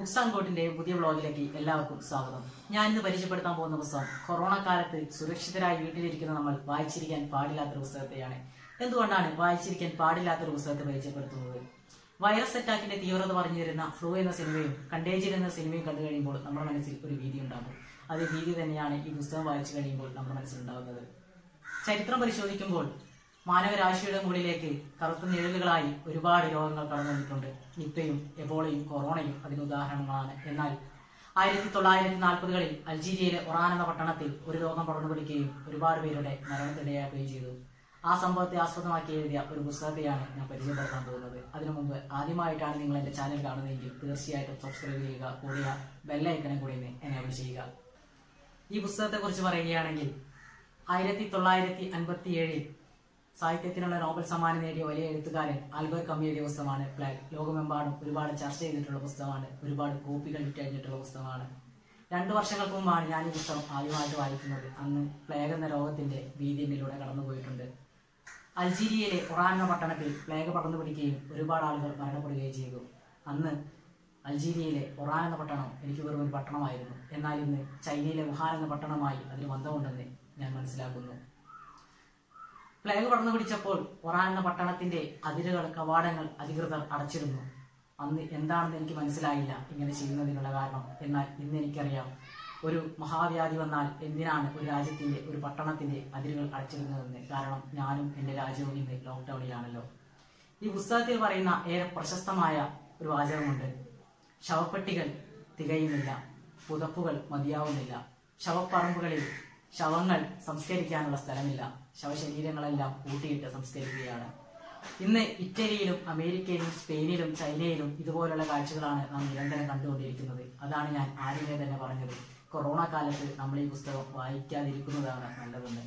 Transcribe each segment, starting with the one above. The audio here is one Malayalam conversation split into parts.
ബുക്സ് ആൻഡ് കോട്ടിന്റെ പുതിയ വ്ളോഗിലേക്ക് എല്ലാവർക്കും സ്വാഗതം ഞാൻ ഇന്ന് പരിചയപ്പെടുത്താൻ പോകുന്ന പുസ്തകം കൊറോണ കാലത്ത് സുരക്ഷിതരായി വീട്ടിലിരിക്കുന്ന നമ്മൾ വായിച്ചിരിക്കാൻ പാടില്ലാത്തൊരു പുസ്തകത്തെയാണ് എന്തുകൊണ്ടാണ് വായിച്ചിരിക്കാൻ പാടില്ലാത്തൊരു പുസ്തകത്തെ പരിചയപ്പെടുത്തുന്നത് വൈറസ് അറ്റാക്കിന്റെ തീവ്രത പറഞ്ഞു തരുന്ന ഫ്ലൂ എന്ന സിനിമയും കണ്ടേജിയൻ എന്ന സിനിമയും കണ്ടു കഴിയുമ്പോൾ നമ്മുടെ മനസ്സിൽ ഒരു ഭീതി ഉണ്ടാകും അതേ ഭീതി തന്നെയാണ് ഈ പുസ്തകം വായിച്ചു കഴിയുമ്പോൾ നമ്മുടെ മനസ്സിലുണ്ടാകുന്നത് ചരിത്രം പരിശോധിക്കുമ്പോൾ മാനവരാശിയുടെ മുകളിലേക്ക് കറുത്ത നിഴലുകളായി ഒരുപാട് രോഗങ്ങൾ കടന്നു വന്നിട്ടുണ്ട് നിപ്പയും എബോളയും കൊറോണയും അതിന് ഉദാഹരണങ്ങളാണ് എന്നാൽ ആയിരത്തി തൊള്ളായിരത്തി നാൽപ്പതുകളിൽ അൾജീരിയയിലെ ഒറാൻ എന്ന പട്ടണത്തിൽ ഒരു രോഗം പടർന്നു പിടിക്കുകയും ഒരുപാട് പേരുടെ മരണത്തിനിടയാക്കുകയും ചെയ്തു ആ സംഭവത്തെ ആസ്പദമാക്കി എഴുതിയ ഒരു പുസ്തകത്തെയാണ് ഞാൻ പരിചയപ്പെടുത്താൻ പോകുന്നത് അതിനു മുമ്പ് ആദ്യമായിട്ടാണ് നിങ്ങൾ എന്റെ ചാനൽ കാണുന്നതെങ്കിൽ തീർച്ചയായിട്ടും സബ്സ്ക്രൈബ് ചെയ്യുക കൂടിയ ബെല്ലൈക്കനും കൂടി എനേബിൾ ചെയ്യുക ഈ പുസ്തകത്തെ കുറിച്ച് പറയുകയാണെങ്കിൽ ആയിരത്തി തൊള്ളായിരത്തി അൻപത്തി ഏഴിൽ സാഹിത്യത്തിനുള്ള നോബൽ സമ്മാനം നേടിയ വലിയ എഴുത്തുകാരൻ ആൽബർ കമ്മി എഴുതിയ പുസ്തകമാണ് പ്ലാഗ് ലോകമെമ്പാടും ഒരുപാട് ചർച്ച ചെയ്തിട്ടുള്ള പുസ്തകമാണ് ഒരുപാട് കോപ്പികൾ വിറ്റഴിഞ്ഞിട്ടുള്ള പുസ്തകമാണ് രണ്ടു വർഷങ്ങൾക്ക് മുമ്പാണ് ഞാൻ ഈ പുസ്തകം ആദ്യമായിട്ട് വായിക്കുന്നത് അന്ന് പ്ലേഗ് എന്ന രോഗത്തിന്റെ ഭീതി എന്നിലൂടെ കടന്നുപോയിട്ടുണ്ട് അൾജീരിയയിലെ ഒറാൻ എന്ന പട്ടണത്തിൽ പ്ലേഗ് പടർന്നു പിടിക്കുകയും ഒരുപാട് ആളുകൾ മരണപ്പെടുകയും ചെയ്തു അന്ന് അൾജീരിയയിലെ ഒറാൻ എന്ന പട്ടണം എനിക്ക് വെറും ഒരു പട്ടണമായിരുന്നു എന്നാൽ ഇന്ന് ചൈനയിലെ വുഹാൻ എന്ന പട്ടണമായി അതിന് ബന്ധമുണ്ടെന്ന് ഞാൻ മനസ്സിലാക്കുന്നു പ്ലേഗ് പടർന്നു പിടിച്ചപ്പോൾ ഒറാൻ എന്ന പട്ടണത്തിന്റെ അതിരുകൾ കവാടങ്ങൾ അധികൃതർ അടച്ചിരുന്നു അന്ന് എന്താണെന്ന് എനിക്ക് മനസ്സിലായില്ല ഇങ്ങനെ ചെയ്യുന്നതിനുള്ള കാരണം എന്നാൽ ഇന്ന് എനിക്കറിയാം ഒരു മഹാവ്യാധി വന്നാൽ എന്തിനാണ് ഒരു രാജ്യത്തിന്റെ ഒരു പട്ടണത്തിന്റെ അതിരുകൾ അടച്ചിരുന്നതെന്ന് കാരണം ഞാനും എന്റെ രാജ്യവും ഇന്ന് ലോക്ക്ഡൌണിലാണല്ലോ ഈ പുസ്തകത്തിൽ പറയുന്ന ഏറെ പ്രശസ്തമായ ഒരു വാചകമുണ്ട് ശവപ്പെട്ടികൾ തികയുന്നില്ല പുതപ്പുകൾ മതിയാവുന്നില്ല ശവപ്പറമ്പുകളിൽ ശവങ്ങൾ സംസ്കരിക്കാനുള്ള സ്ഥലമില്ല ശവശരീരങ്ങളെല്ലാം കൂട്ടിയിട്ട് സംസ്കരിക്കുകയാണ് ഇന്ന് ഇറ്റലിയിലും അമേരിക്കയിലും സ്പെയിനിലും ചൈനയിലും ഇതുപോലുള്ള കാഴ്ചകളാണ് നാം നിരന്തരം കണ്ടുകൊണ്ടിരിക്കുന്നത് അതാണ് ഞാൻ ആദ്യമേ തന്നെ പറഞ്ഞത് കൊറോണ കാലത്ത് നമ്മൾ ഈ പുസ്തകം വായിക്കാതിരിക്കുന്നതാണ് നല്ലതെന്ന്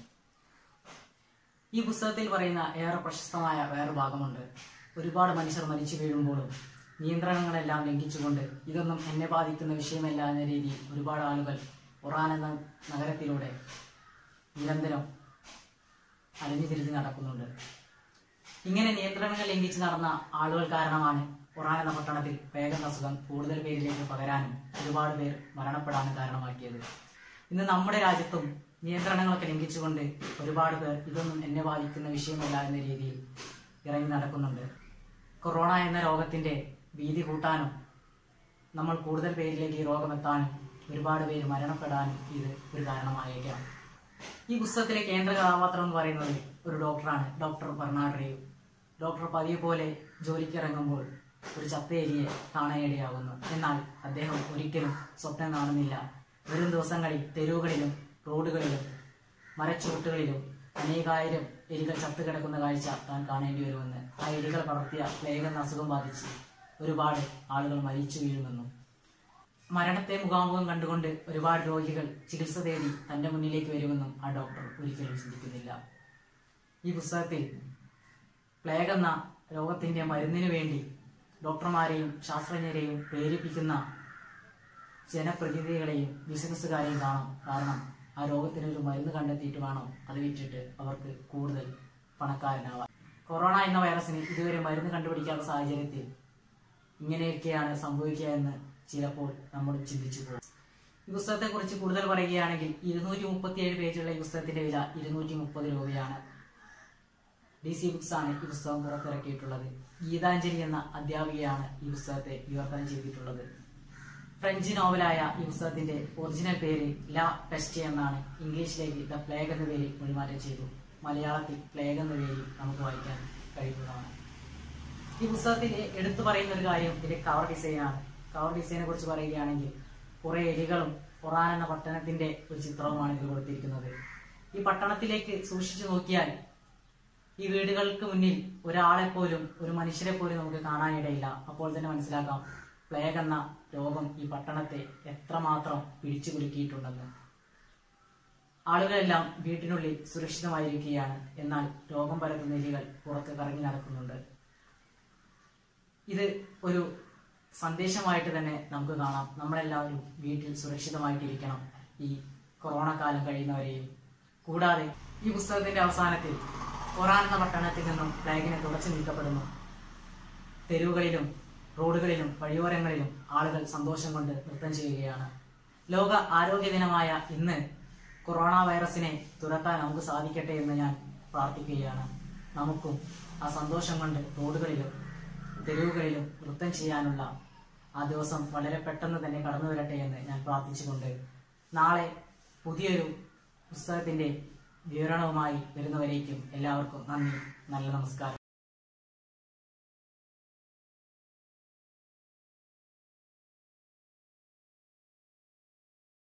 ഈ പുസ്തകത്തിൽ പറയുന്ന ഏറെ പ്രശസ്തമായ വേറെ ഭാഗമുണ്ട് ഒരുപാട് മനുഷ്യർ മരിച്ചു വീഴുമ്പോഴും നിയന്ത്രണങ്ങളെല്ലാം ലംഘിച്ചുകൊണ്ട് ഇതൊന്നും എന്നെ ബാധിക്കുന്ന വിഷയമല്ല എന്ന രീതിയിൽ ഒരുപാട് ആളുകൾ ഒറാൻ എന്ന നഗരത്തിലൂടെ നിരന്തരം അലഞ്ഞു തിരിഞ്ഞ് നടക്കുന്നുണ്ട് ഇങ്ങനെ നിയന്ത്രണങ്ങൾ ലംഘിച്ച് നടന്ന ആളുകൾ കാരണമാണ് ഒറാൻ എന്ന പട്ടണത്തിൽ വേഗം അസുഖം കൂടുതൽ പേരിലേക്ക് പകരാനും ഒരുപാട് പേർ മരണപ്പെടാനും കാരണമാക്കിയത് ഇന്ന് നമ്മുടെ രാജ്യത്തും നിയന്ത്രണങ്ങളൊക്കെ ലംഘിച്ചുകൊണ്ട് ഒരുപാട് പേർ ഇതൊന്നും എന്നെ ബാധിക്കുന്ന വിഷയമല്ല എന്ന രീതിയിൽ ഇറങ്ങി നടക്കുന്നുണ്ട് കൊറോണ എന്ന രോഗത്തിന്റെ ഭീതി കൂട്ടാനും നമ്മൾ കൂടുതൽ പേരിലേക്ക് ഈ രോഗം എത്താനും ഒരുപാട് പേര് മരണപ്പെടാനും ഇത് ഒരു കാരണമായേക്കാം ഈ പുസ്തകത്തിലെ കേന്ദ്ര കഥാപാത്രം എന്ന് പറയുന്നത് ഒരു ഡോക്ടറാണ് ഡോക്ടർ ബർണാഡ് റേവ് ഡോക്ടർ പതിയെ പോലെ ജോലിക്ക് ഇറങ്ങുമ്പോൾ ഒരു ചത്തയേരിയെ കാണാനിടയാകുന്നു എന്നാൽ അദ്ദേഹം ഒരിക്കലും സ്വപ്നം കാണുന്നില്ല വരും ദിവസങ്ങളിൽ തെരുവുകളിലും റോഡുകളിലും മരച്ചുവട്ടുകളിലും അനേകായിരം എലികൾ ചത്തുകിടക്കുന്ന കാഴ്ച താൻ കാണേണ്ടി വരുമെന്ന് ആ എലികൾ പടർത്തിയ പ്ലേഗ് എന്ന അസുഖം ബാധിച്ച് ഒരുപാട് ആളുകൾ മരിച്ചു വീഴുമെന്നും മരണത്തെ മുഖാമുഖം കണ്ടുകൊണ്ട് ഒരുപാട് രോഗികൾ ചികിത്സ തേടി തന്റെ മുന്നിലേക്ക് വരുമെന്നും ആ ഡോക്ടർ ഒരിക്കലും ചിന്തിക്കുന്നില്ല ഈ പുസ്തകത്തിൽ പ്ലേഗ് എന്ന രോഗത്തിന്റെ മരുന്നിനു വേണ്ടി ഡോക്ടർമാരെയും ശാസ്ത്രജ്ഞരെയും പ്രേരിപ്പിക്കുന്ന ജനപ്രതിനിധികളെയും ബിസിനസ്സുകാരെയും കാണാം കാരണം ആ രോഗത്തിനൊരു മരുന്ന് കണ്ടെത്തിയിട്ട് വേണം അത് വിറ്റിട്ട് അവർക്ക് കൂടുതൽ പണക്കാരനാവാൻ കൊറോണ എന്ന വൈറസിന് ഇതുവരെ മരുന്ന് കണ്ടുപിടിക്കാത്ത സാഹചര്യത്തിൽ ഇങ്ങനെയൊക്കെയാണ് സംഭവിക്കുക എന്ന് ചിലപ്പോൾ നമ്മൾ ചിന്തിച്ചു പോകും ഈ പുസ്തകത്തെ കുറിച്ച് കൂടുതൽ പറയുകയാണെങ്കിൽ ഇരുന്നൂറ്റി മുപ്പത്തി ഏഴ് പേജുള്ള ഈ പുസ്തകത്തിന്റെ വില ഇരുന്നൂറ്റി മുപ്പത് രൂപയാണ് ഡി സി ബുക്സ് ആണ് ഈ പുസ്തകം പുറത്തിറക്കിയിട്ടുള്ളത് ഗീതാഞ്ജലി എന്ന അധ്യാപികയാണ് ഈ പുസ്തകത്തെ വിവർത്തനം ചെയ്തിട്ടുള്ളത് ഫ്രഞ്ച് നോവലായ ഈ പുസ്തകത്തിന്റെ ഒറിജിനൽ പേര് ല പെസ്റ്റ് എന്നാണ് ഇംഗ്ലീഷിലേക്ക് ദ പ്ലേഗ് എന്ന പേര് മൊഴിമാറ്റം ചെയ്തു മലയാളത്തിൽ പ്ലേഗ് എന്ന പേരിൽ നമുക്ക് വായിക്കാൻ കഴിയുന്നതാണ് ഈ പുസ്തകത്തിൽ എടുത്തു പറയുന്ന ഒരു കാര്യം ഇതിന്റെ കവർ ഡിസൈനാണ് കവർ ഡിസൈനെ കുറിച്ച് പറയുകയാണെങ്കിൽ കുറെ എലികളും ഖുറാൻ എന്ന പട്ടണത്തിന്റെ ഒരു ചിത്രവുമാണ് ഇതിൽ കൊടുത്തിരിക്കുന്നത് ഈ പട്ടണത്തിലേക്ക് സൂക്ഷിച്ചു നോക്കിയാൽ ഈ വീടുകൾക്ക് മുന്നിൽ ഒരാളെ പോലും ഒരു മനുഷ്യരെ പോലും നമുക്ക് കാണാനിടയില്ല അപ്പോൾ തന്നെ മനസ്സിലാക്കാം പ്ലേഗ് എന്ന രോഗം ഈ പട്ടണത്തെ എത്രമാത്രം പിടിച്ചു കുലുക്കിയിട്ടുണ്ടെന്ന് ആളുകളെല്ലാം വീട്ടിനുള്ളിൽ സുരക്ഷിതമായിരിക്കുകയാണ് എന്നാൽ രോഗം പരത്തുന്ന എലികൾ പുറത്ത് കറങ്ങി നടക്കുന്നുണ്ട് ഇത് ഒരു സന്ദേശമായിട്ട് തന്നെ നമുക്ക് കാണാം നമ്മളെല്ലാവരും വീട്ടിൽ സുരക്ഷിതമായിട്ടിരിക്കണം ഈ കൊറോണ കാലം കഴിയുന്നവരെയും കൂടാതെ ഈ പുസ്തകത്തിന്റെ അവസാനത്തിൽ ഖുറാൻ എന്ന പട്ടണത്തിൽ നിന്നും പ്ലേഗിനെ തുടച്ചു നീക്കപ്പെടുന്നു തെരുവുകളിലും റോഡുകളിലും വഴിയോരങ്ങളിലും ആളുകൾ സന്തോഷം കൊണ്ട് നൃത്തം ചെയ്യുകയാണ് ലോക ആരോഗ്യ ദിനമായ ഇന്ന് കൊറോണ വൈറസിനെ തുരത്താൻ നമുക്ക് സാധിക്കട്ടെ എന്ന് ഞാൻ പ്രാർത്ഥിക്കുകയാണ് നമുക്കും ആ സന്തോഷം കൊണ്ട് റോഡുകളിലും തെരുവുകളിലും നൃത്തം ചെയ്യാനുള്ള ആ ദിവസം വളരെ പെട്ടെന്ന് തന്നെ കടന്നു വരട്ടെ എന്ന് ഞാൻ പ്രാർത്ഥിച്ചുകൊണ്ട് നാളെ പുതിയൊരു പുസ്തകത്തിന്റെ വിവരണവുമായി വരുന്നവരേക്കും എല്ലാവർക്കും നന്ദി നല്ല നമസ്കാരം